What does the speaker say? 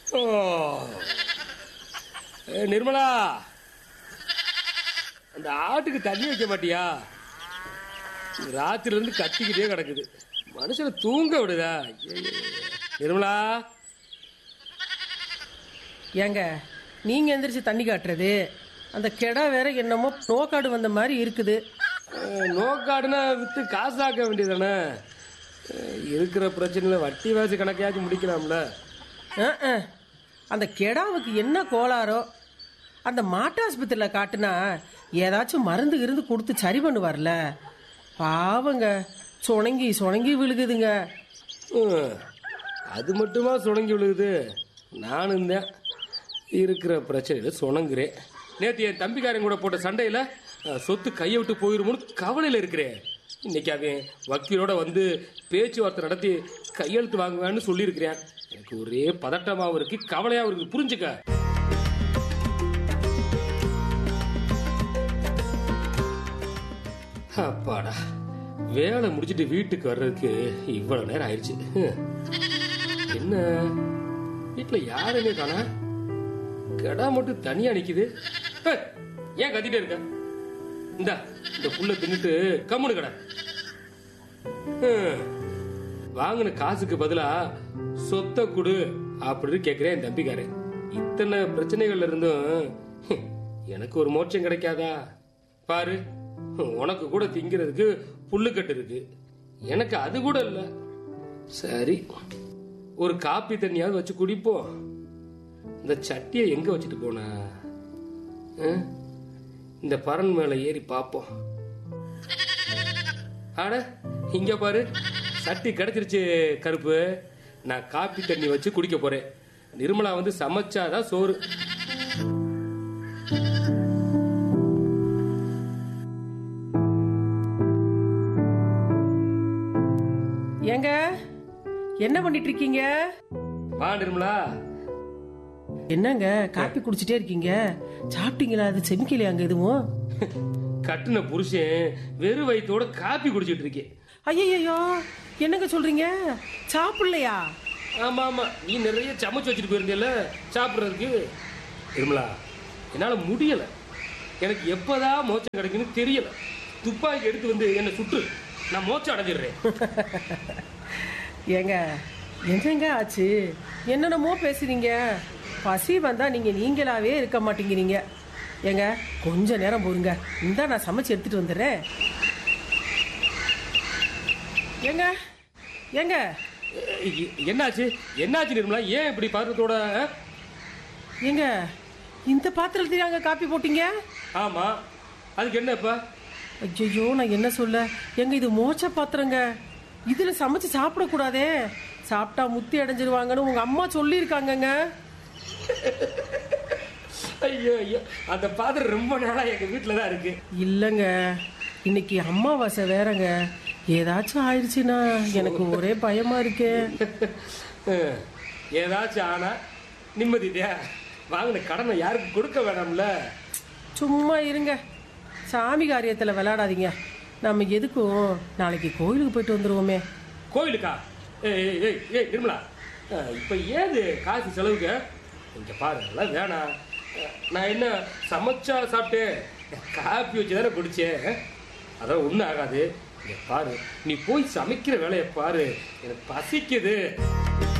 ஓ. ஏ, நிர்மலா அந்த ஆட்டுக்கு தண்ணி வைக்க மாட்டியா ராத்திரில இருந்து கத்திக்கிட்டே கிடக்குது மனுஷனை தூங்க விடுதா ஐயையோ. நிர்மலா ஏங்க நீங்க எந்திரிச்சு தண்ணி காட்டுறது அந்த கெடா வேற என்னமோ நோக்காடு வந்த மாதிரி இருக்குது அஹ், நோக்காடுனா வித்து காசாக்க வேண்டியதானே அஹ், இருக்கிற பிரச்சனையில வட்டி வாசி கணக்கையாச்சும் முடிக்கலாம்ல அஹ், அஹ். அந்த கெடாவுக்கு என்ன கோளாரோ அந்த மாட்டாஸ்பத்திரியில் காட்டுனா ஏதாச்சும் மருந்து இருந்து கொடுத்து சரி பண்ணுவார்ல பாவங்க சுணங்கி சுணங்கி விழுகுதுங்க ஹம், அது மட்டுமா சுணங்கி விழுகுது நானும் தான் இருக்கிற பிரச்சனையில சுணங்குறேன் நேற்று என் தம்பிக்காரன் கூட போட்ட சண்டையில அஹ், சொத்து கையை விட்டு போயிருமோன்னு கவலையில் இருக்கிறேன் இன்னைக்கு அவன் வக்கீலோட வந்து பேச்சுவார்த்தை நடத்தி கையெழுத்து வாங்குவேன்னு சொல்லியிருக்கிறேன் எனக்கு ஒரே பதட்டமாவும் இருக்கு கவலையாவும் இருக்கு புரிஞ்சுக்க அப்பாடா வேலை முடிச்சிட்டு வீட்டுக்கு வர்றதுக்கு இவ்வளவு நேரம் ஆயிடுச்சு ஹம். என்ன வீட்டுல யாருமே காணா கடா மட்டும் தனியா நிக்குது ஹே, ஏன் கத்திட்டே இருக்க இந்த இந்த புல்ல தின்னுட்டு கம்முனு கடை ஹம். வாங்கின காசுக்கு பதிலா சொத்தை கொடு அப்படின்னு கேக்குறேன் என் தம்பிக்காரன் இத்தனை பிரச்சனைகள்ல இருந்தும் ஹம், எனக்கு ஒரு மோட்சம் கிடைக்காதா பாரு உனக்கு கூட திங்கிறதுக்கு புல்லுக்கட்டு இருக்கு எனக்கு அது கூட இல்ல சரி ஒரு காப்பி தண்ணியாவது வச்சு குடிப்போம் இந்த சட்டியை எங்க வச்சுட்டு போன அஹ்? இந்த பரன் மேல ஏறி பாப்போம் அட இங்க பாரு சட்டி கிடைச்சிருச்சு கருப்பு நான் காப்பி தண்ணி வச்சு குடிக்க போறேன் நிர்மலா வந்து சமைச்சாதான் சோறு ஏங்க என்ன பண்ணிட்டு இருக்கீங்க வா நிர்மலா என்னங்க காப்பி குடிச்சிட்டே இருக்கீங்க சாப்பிட்டீங்களா அது செமிக்கலையா அங்க எதுவும் கட்டுன புருஷன் வெறும் வயித்தோட காப்பி குடிச்சிட்டு இருக்கேன் ஐயோ என்னங்க சொல்றீங்க சாப்பிடலையா ஆமா ஆமா நீ நிறைய சமைச்சு வச்சுட்டு போயிருந்தியல்ல சாப்பிடுறதுக்கு நிர்மலா என்னால முடியல எனக்கு எப்பதான் மோச்சம் கிடைக்குன்னு தெரியல துப்பாக்கி எடுத்து வந்து என்னை சுட்டு நான் மோச்சம் அடைஞ்சிடுறேன் ஏங்க என்னங்க ஆச்சு என்னென்னமோ பேசுறீங்க பசி வந்தா நீங்க நீங்களாவே இருக்க மாட்டேங்கிறீங்க ஏங்க கொஞ்ச நேரம் போருங்க இந்தா நான் சமைச்சு எடுத்துட்டு வந்துடுறேன் ஏங்க ஏங்க எ- என்னாச்சு என்னாச்சு நிர்மலா ஏன் இப்படி பாத்திரத்தோட ஆ? ஏங்க இந்த பாத்திரத்துல அங்க காப்பி போட்டீங்க ஆமா அதுக்கு என்ன இப்ப ஐயோ நான் என்ன சொல்ல எங்க இது மோச்ச பாத்திரங்க இதுல சமைச்சு சாப்பிடக்கூடாதே சாப்பிட்டா முத்தி அடைஞ்சிருவாங்கன்னு உங்க அம்மா சொல்லியிருக்காங்கங்க ஐயோ ஐயோ அந்த பாத்திரம் ரொம்ப நாளா எங்க வீட்டுல தான் இருக்கு இல்லைங்க இன்னைக்கு அம்மாவாசை வேறங்க ஏதாச்சும் ஆயிடுச்சுன்னா எனக்கு ஒரே பயமா இருக்கே அஹ், ஏதாச்சும் ஆனா நிம்மதியா வாங்கின கடனை யாருக்கு கொடுக்க வேணாம்ல சும்மா இருங்க சாமி காரியத்தில் விளையாடாதீங்க நம்ம எதுக்கும் நாளைக்கு கோயிலுக்கு போயிட்டு வந்துருவோமே கோயிலுக்கா ஏய் ஏய், ஏய் ஏய் நிர்மலா அஹ், இப்ப ஏது காசு செலவுக்கு இங்க பாரு அதெல்லாம் வேணாம் அஹ், நான் என்ன சமைச்சா சாப்பிட்டேன் காப்பி வச்சு தானே குடிச்சேன் அஹ், அதெல்லாம் ஒன்றும் ஆகாது இங்க பாரு நீ போய் சமைக்கிற வேலையை பாரு எனக்கு பசிக்குது